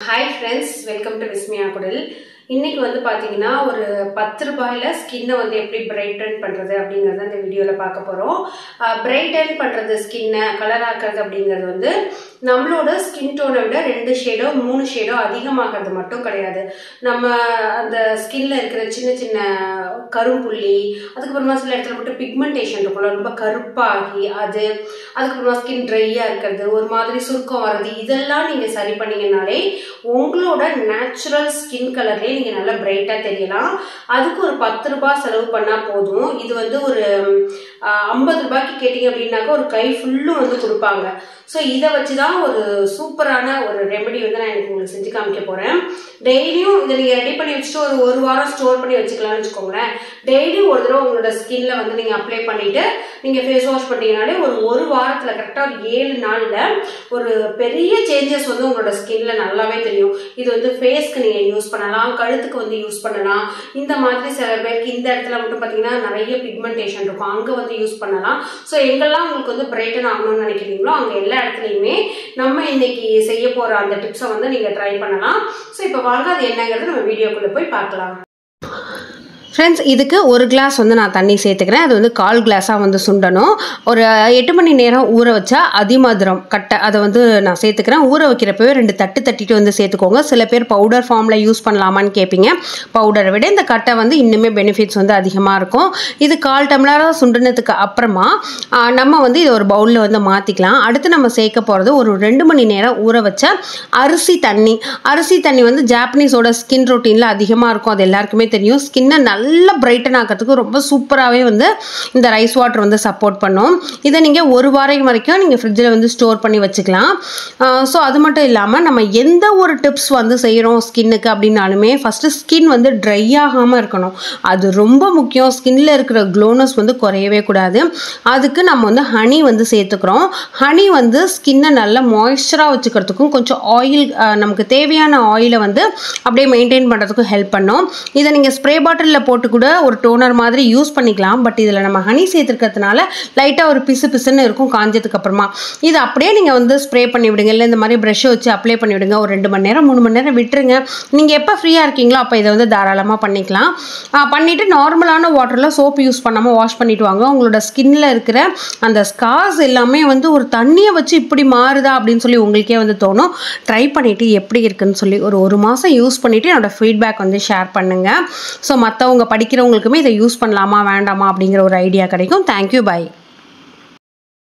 hi friends welcome to Vismaya குடல் இன்னைக்கு வந்து பார்த்தீங்கன்னா ஒரு பத்து ரூபாயில ஸ்கின்னை வந்து எப்படி பிரைட்டன் பண்ணுறது அப்படிங்கிறத இந்த வீடியோவில் பார்க்க போகிறோம் பிரைட்டன் பண்ணுறது ஸ்கின்னை கலர் ஆக்குறது அப்படிங்கிறது வந்து நம்மளோட ஸ்கின் டோனை விட ரெண்டு ஷேடோ மூணு ஷேடோ அதிகமாகிறது மட்டும் கிடையாது நம்ம அந்த ஸ்கின்ல இருக்கிற சின்ன சின்ன கரும்புள்ளி அதுக்கப்புறமா சில இடத்துல மட்டும் பிக்மெண்டேஷன் இருக்கும்ல ரொம்ப கருப்பாகி அது அதுக்கப்புறமா ஸ்கின் ட்ரையாக இருக்கிறது ஒரு மாதிரி சுருக்கம் வர்றது இதெல்லாம் நீங்கள் சரி பண்ணீங்கனாலே உங்களோட நேச்சுரல் ஸ்கின் கலர்லேயே நீங்கள் நல்லா பிரைட்டாக தெரியலாம் அதுக்கு ஒரு பத்து ரூபாய் செலவு பண்ணால் போதும் இது வந்து ஒரு ஐம்பது ரூபாய்க்கு கேட்டிங்க அப்படின்னாக்கா ஒரு கை ஃபுல்லும் வந்து கொடுப்பாங்க ஸோ இதை வச்சு தான் ஒரு சூப்பரான ஒரு ரெமெடி வந்து நான் எனக்கு உங்களுக்கு செஞ்சு காமிக்க போகிறேன் டெய்லியும் இதை நீங்கள் ரெடி பண்ணி வச்சுட்டு ஒரு ஒரு வாரம் ஸ்டோர் பண்ணி வச்சுக்கலாம்னு வச்சுக்கோங்களேன் டெய்லியும் ஒரு தடவை உங்களோட ஸ்கின்ல வந்து நீங்கள் அப்ளை பண்ணிட்டு நீங்கள் ஃபேஸ் வாஷ் பண்ணிங்கனாலே ஒரு ஒரு வாரத்தில் கரெக்டாக ஒரு ஏழு நாளில் ஒரு பெரிய சேஞ்சஸ் வந்து உங்களோட ஸ்கின்ல நல்லாவே தெரியும் இது வந்து ஃபேஸ்க்கு நீங்கள் யூஸ் பண்ணலாம் கழுத்துக்கு வந்து யூஸ் பண்ணலாம் இந்த மாதிரி சில பேருக்கு இந்த இடத்துல மட்டும் பார்த்தீங்கன்னா நிறைய பிக்மெண்டேஷன் இருக்கும் அங்கே வந்து யூஸ் பண்ணலாம் ஸோ எங்கெல்லாம் உங்களுக்கு வந்து பிரைட்டன் ஆகணும்னு நினைக்கிறீங்களோ அங்கே எல்லா இடத்துலையுமே நம்ம இன்னைக்கு செய்ய போகிற அந்த டிப்ஸை வந்து நீங்கள் ட்ரை பண்ணலாம் ஸோ இப்போ வாங்க அது என்னங்கிறது நம்ம வீடியோக்குள்ளே போய் பார்க்கலாம் ஃப்ரெண்ட்ஸ் இதுக்கு ஒரு கிளாஸ் வந்து நான் தண்ணி சேர்த்துக்கிறேன் அது வந்து கால் கிளாஸாக வந்து சுண்டணும் ஒரு எட்டு மணி நேரம் ஊற வச்சா அதிமதுரம் கட்டை அதை வந்து நான் சேர்த்துக்கிறேன் ஊற வைக்கிறப்பவே ரெண்டு தட்டு தட்டிட்டு வந்து சேர்த்துக்கோங்க சில பேர் பவுடர் ஃபார்மில் யூஸ் பண்ணலாமான்னு கேட்பீங்க பவுடரை விட இந்த கட்டை வந்து இன்னுமே பெனிஃபிட்ஸ் வந்து அதிகமாக இருக்கும் இது கால் டம்ளராக சுண்டினதுக்கு அப்புறமா ஆ, நம்ம வந்து இதை ஒரு பவுலில் வந்து மாற்றிக்கலாம் அடுத்து நம்ம சேர்க்க போகிறது ஒரு ரெண்டு மணி நேரம் ஊற வச்ச அரிசி தண்ணி அரிசி தண்ணி வந்து ஜாப்பனீஸோட ஸ்கின் ரொட்டீனில் அதிகமாக இருக்கும் அது எல்லாருக்குமே தெரியும் ஸ்கின்னை நல்லா பிரைட்டன் ஆக்கிறதுக்கு ரொம்ப சூப்பராகவே வந்து இந்த ரைஸ் வாட்டர் வந்து சப்போர்ட் பண்ணும் இதை நீங்கள் ஒரு வாரம் வரைக்கும் நீங்கள் ஃப்ரிட்ஜில் வந்து ஸ்டோர் பண்ணி வச்சுக்கலாம் ஸோ அது மட்டும் இல்லாமல் நம்ம எந்த ஒரு டிப்ஸ் வந்து செய்கிறோம் ஸ்கின்னுக்கு அப்படின்னாலுமே ஃபஸ்ட்டு ஸ்கின் வந்து ட்ரை ஆகாமல் இருக்கணும் அது ரொம்ப முக்கியம் ஸ்கின்ல இருக்கிற க்ளோனஸ் வந்து குறையவே கூடாது அதுக்கு நம்ம வந்து ஹனி வந்து சேர்த்துக்கிறோம் ஹனி வந்து ஸ்கின்னை நல்லா மாய்ஸ்சராக வச்சுக்கிறதுக்கும் கொஞ்சம் ஆயில் நமக்கு தேவையான ஆயிலை வந்து அப்படியே மெயின்டைன் பண்ணுறதுக்கும் ஹெல்ப் பண்ணும் இதை நீங்கள் ஸ்ப்ரே பாட்டிலில் போட்டு கூட ஒரு டோனர் மாதிரி யூஸ் பண்ணிக்கலாம் பட் இதில் நம்ம ஹனி சேர்த்துருக்கிறதுனால லைட்டாக ஒரு பிசு பிசுன்னு இருக்கும் காஞ்சதுக்கு அப்புறமா இது அப்படியே நீங்கள் வந்து ஸ்ப்ரே பண்ணி விடுங்க இல்லை இந்த மாதிரி ப்ரஷ்ஷை வச்சு அப்ளை பண்ணி விடுங்க ஒரு ரெண்டு மணி நேரம் மூணு மணி நேரம் விட்டுருங்க நீங்கள் எப்போ ஃப்ரீயாக இருக்கீங்களோ அப்போ இதை வந்து தாராளமாக பண்ணிக்கலாம் ஆ, பண்ணிவிட்டு நார்மலான வாட்டரில் சோப்பு யூஸ் பண்ணாமல் வாஷ் பண்ணிட்டு வாங்க உங்களோட ஸ்கின்ல இருக்கிற அந்த ஸ்கார்ஸ் எல்லாமே வந்து ஒரு தண்ணியை வச்சு இப்படி மாறுதா அப்படின்னு சொல்லி உங்களுக்கே வந்து தோணும் ட்ரை பண்ணிவிட்டு எப்படி இருக்குன்னு சொல்லி ஒரு ஒரு மாதம் யூஸ் பண்ணிவிட்டு என்னோட ஃபீட்பேக் வந்து ஷேர் பண்ணுங்கள் ஸோ மற்றவங்க படிக்கிறவங்களுக்குமே இதை யூஸ் பண்ணலாமா வேண்டாமா அப்படிங்கிற ஒரு ஐடியா கிடைக்கும் தேங்க்யூ பை